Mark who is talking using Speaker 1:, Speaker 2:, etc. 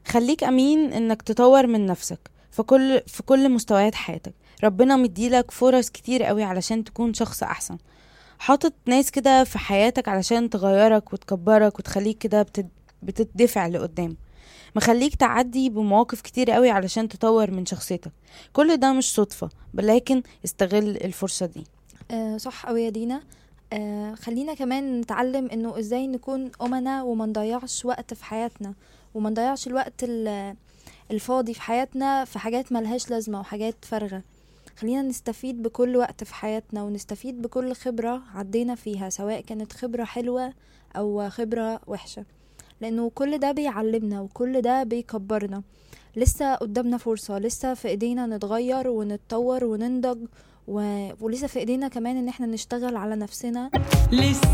Speaker 1: خليك أمين إنك تطور من نفسك في كل في كل مستويات حياتك ربنا مديلك فرص كتير قوي علشان تكون شخص أحسن حاطط ناس كده في حياتك علشان تغيرك وتكبرك وتخليك كده بتد... بتدفع لقدام مخليك تعدي بمواقف كتير قوي علشان تطور من شخصيتك كل ده مش صدفة لكن استغل الفرصة دي
Speaker 2: آه صح أوي يا دينا آه خلينا كمان نتعلم انه ازاي نكون امنا وما نضيعش وقت في حياتنا وما نضيعش الوقت ال- الفاضي في حياتنا في حاجات ملهاش لازمة وحاجات فارغة خلينا نستفيد بكل وقت في حياتنا ونستفيد بكل خبرة عدينا فيها سواء كانت خبرة حلوة أو خبرة وحشة لأنه كل ده بيعلمنا وكل ده بيكبرنا لسه قدامنا فرصة لسه في ايدينا نتغير ونتطور وننضج و... ولسه في ايدينا كمان ان احنا نشتغل على نفسنا
Speaker 3: لسه